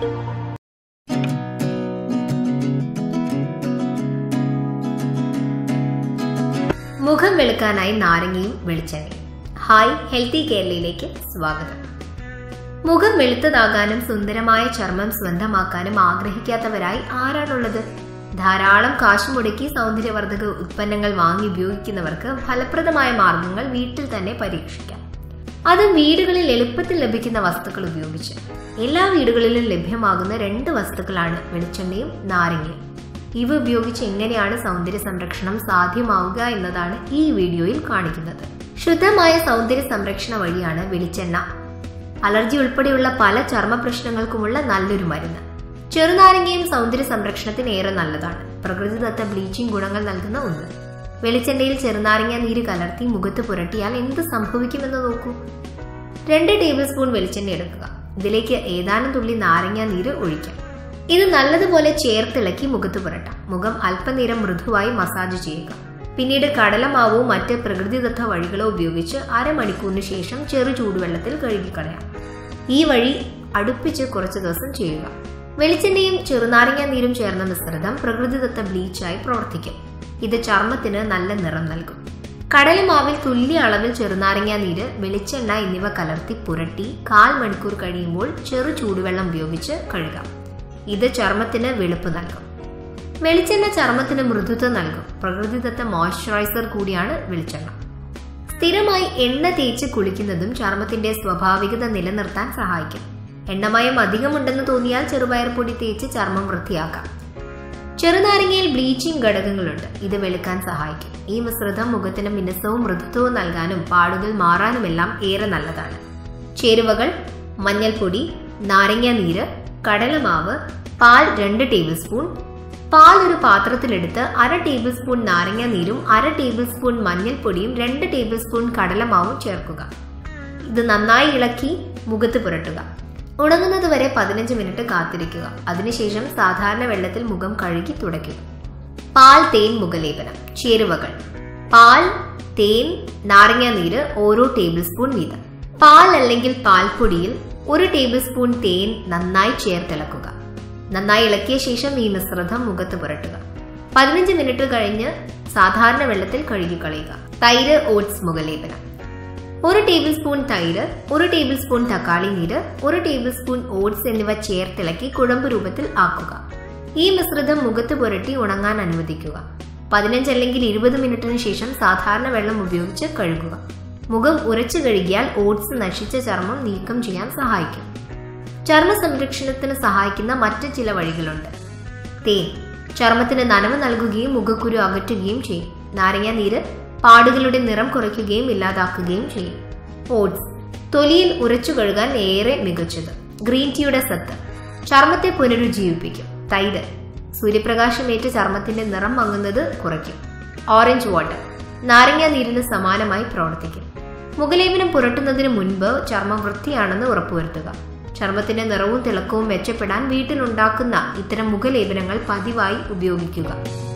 മുഖം വെളുക്കാനായി നാരങ്ങയും വെളിച്ചെണ്ണയും ഹായ് ഹെൽത്തി കേരളയിലേക്ക് സ്വാഗതം മുഖം വെളുത്തതാകാനും സുന്ദരമായ ചർമ്മം സ്വന്തമാക്കാനും ആഗ്രഹിക്കാത്തവരായി ആരാണുള്ളത് ധാരാളം കാശ് മുടക്കി സൗന്ദര്യവർദ്ധക ഉത്പന്നങ്ങൾ വാങ്ങി ഉപയോഗിക്കുന്നവർക്ക് ഫലപ്രദമായ മാർഗങ്ങൾ വീട്ടിൽ തന്നെ പരീക്ഷിക്കാം അത് വീടുകളിൽ എളുപ്പത്തിൽ ലഭിക്കുന്ന വസ്തുക്കൾ ഉപയോഗിച്ച് എല്ലാ വീടുകളിലും ലഭ്യമാകുന്ന രണ്ട് വസ്തുക്കളാണ് വെളിച്ചെണ്ണയും നാരങ്ങയും ഇവ ഉപയോഗിച്ച് എങ്ങനെയാണ് സൗന്ദര്യ സംരക്ഷണം സാധ്യമാവുക എന്നതാണ് ഈ വീഡിയോയിൽ കാണിക്കുന്നത് ശുദ്ധമായ സൗന്ദര്യ സംരക്ഷണ വഴിയാണ് വെളിച്ചെണ്ണ അലർജി ഉൾപ്പെടെയുള്ള പല ചർമ്മ പ്രശ്നങ്ങൾക്കുമുള്ള നല്ലൊരു മരുന്ന് ചെറുനാരങ്ങയും സൗന്ദര്യ സംരക്ഷണത്തിന് ഏറെ നല്ലതാണ് പ്രകൃതിദത്ത ബ്ലീച്ചിങ് ഗുണങ്ങൾ നൽകുന്ന ഒന്ന് വെളിച്ചെണ്ണയിൽ ചെറുനാരങ്ങ നീര് കലർത്തി മുഖത്ത് പുരട്ടിയാൽ എന്ത് സംഭവിക്കുമെന്ന് നോക്കൂ രണ്ട് ടേബിൾ സ്പൂൺ വെളിച്ചെണ്ണ എടുക്കുക ഇതിലേക്ക് ഏതാനും തുള്ളി നാരങ്ങ നീര് ഒഴിക്കാം ഇത് നല്ലതുപോലെ ചേർത്തിളക്കി മുഖത്ത് പുരട്ടാം മുഖം അല്പനേരം മൃദുവായി മസാജ് ചെയ്യുക പിന്നീട് കടലമാവോ മറ്റ് പ്രകൃതിദത്ത വഴികളോ ഉപയോഗിച്ച് അരമണിക്കൂറിന് ശേഷം ചെറു ചൂടുവെള്ളത്തിൽ കഴുകിക്കളയാം ഈ വഴി അടുപ്പിച്ച് കുറച്ച് ദിവസം ചെയ്യുക വെളിച്ചെണ്ണയും ചെറുനാരങ്ങ നീരും ചേർന്ന മിശ്രിതം പ്രകൃതിദത്ത ബ്ലീച്ചായി പ്രവർത്തിക്കും ഇത് ചർമ്മത്തിന് നല്ല നിറം നൽകും കടലമാവിൽ തുല്യ അളവിൽ ചെറുനാരങ്ങ നീര് വെളിച്ചെണ്ണ എന്നിവ കലർത്തി പുരട്ടി കാൽ മണിക്കൂർ കഴിയുമ്പോൾ ചെറു ചൂടുവെള്ളം ഉപയോഗിച്ച് കഴുകാം ഇത് ചർമ്മത്തിന് വെളുപ്പ് നൽകും വെളിച്ചെണ്ണ ചർമ്മത്തിന് മൃദുത്വം നൽകും പ്രകൃതിദത്ത മോയ്സ്ചറൈസർ കൂടിയാണ് വെളിച്ചെണ്ണ സ്ഥിരമായി എണ്ണ തേച്ച് കുളിക്കുന്നതും ചർമ്മത്തിന്റെ സ്വാഭാവികത നിലനിർത്താൻ സഹായിക്കും എണ്ണമയം അധികമുണ്ടെന്ന് തോന്നിയാൽ ചെറുപയർ പൊടി തേച്ച് ചർമ്മം വൃത്തിയാക്കാം ചെറുനാരങ്ങയിൽ ബ്ലീച്ചിങ് ഘടകങ്ങളുണ്ട് ഇത് വെളുക്കാൻ സഹായിക്കും ഈ മിശ്രിതം മുഖത്തിന് മിനുസവും മൃദുത്വവും നൽകാനും പാടുകൾ മാറാനുമെല്ലാം ഏറെ നല്ലതാണ് ചേരുവകൾ മഞ്ഞൾപ്പൊടി നാരങ്ങ നീര് കടലമാവ് പാൽ രണ്ട് ടേബിൾ സ്പൂൺ പാൽ ഒരു പാത്രത്തിലെടുത്ത് അര ടേബിൾ സ്പൂൺ നാരങ്ങ നീരും അര ടേബിൾ സ്പൂൺ മഞ്ഞൾപ്പൊടിയും രണ്ട് ടേബിൾ സ്പൂൺ കടലമാവും ചേർക്കുക ഇത് നന്നായി ഇളക്കി മുഖത്ത് പുരട്ടുക ഉണങ്ങുന്നത് വരെ പതിനഞ്ച് മിനിറ്റ് കാത്തിരിക്കുക അതിനുശേഷം സാധാരണ വെള്ളത്തിൽ മുഖം കഴുകി തുടയ്ക്കുക പാൽ തേൻ മുഖലേപനം ചേരുവകൾ പാൽ തേൻ നാരങ്ങ നീര് ഓരോ ടേബിൾ സ്പൂൺ വീതം പാൽ അല്ലെങ്കിൽ പാൽപ്പൊടിയിൽ ഒരു ടേബിൾ സ്പൂൺ തേൻ നന്നായി ചേർത്തിളക്കുക നന്നായി ഇളക്കിയ ശേഷം ഈ മിശ്രിതം മുഖത്ത് പുരട്ടുക പതിനഞ്ച് മിനിറ്റ് കഴിഞ്ഞ് സാധാരണ വെള്ളത്തിൽ കഴുകിക്കളയുക തൈര് ഓട്സ് മുഖലേപനം ഒരു ടേബിൾ സ്പൂൺ തൈര് ഒരു ടേബിൾ സ്പൂൺ തക്കാളി നീര് ഒരു ടേബിൾ സ്പൂൺ ഓട്സ് എന്നിവ ചേർത്തിളക്കി കുഴമ്പ് രൂപത്തിൽ ആക്കുക ഈ മിശ്രിതം മുഖത്ത് പുരട്ടി ഉണങ്ങാൻ അനുവദിക്കുക പതിനഞ്ച് അല്ലെങ്കിൽ ഇരുപത് മിനിറ്റിന് ശേഷം സാധാരണ വെള്ളം ഉപയോഗിച്ച് കഴുകുക മുഖം ഉരച്ചു കഴുകിയാൽ ഓട്സ് നശിച്ച ചർമ്മം നീക്കം ചെയ്യാൻ സഹായിക്കും ചർമ്മ സംരക്ഷണത്തിന് സഹായിക്കുന്ന മറ്റ് ചില വഴികളുണ്ട് തേൻ ചർമ്മത്തിന് നനവ് നൽകുകയും മുഖക്കുരു അകറ്റുകയും ചെയ്യും നാരങ്ങ നീര് പാടുകളുടെ നിറം കുറയ്ക്കുകയും ഇല്ലാതാക്കുകയും ചെയ്യും ഓട്സ് തൊലിയിൽ ഉരച്ചു കഴുകാൻ ഏറെ മികച്ചത് ഗ്രീൻ ടീയുടെ സത്ത് ചർമ്മത്തെ പുനരുജ്ജീവിപ്പിക്കും തൈര് സൂര്യപ്രകാശമേറ്റ് ചർമ്മത്തിന്റെ നിറം മങ്ങുന്നത് കുറയ്ക്കും ഓറഞ്ച് വാട്ടർ നാരങ്ങ നീരിന് സമാനമായി പ്രവർത്തിക്കും മുഖലേപനം പുരട്ടുന്നതിന് മുൻപ് ചർമ്മം വൃത്തിയാണെന്ന് ഉറപ്പുവരുത്തുക ചർമ്മത്തിന്റെ നിറവും തിളക്കവും മെച്ചപ്പെടാൻ വീട്ടിലുണ്ടാക്കുന്ന ഇത്തരം മുഖലേപനങ്ങൾ പതിവായി ഉപയോഗിക്കുക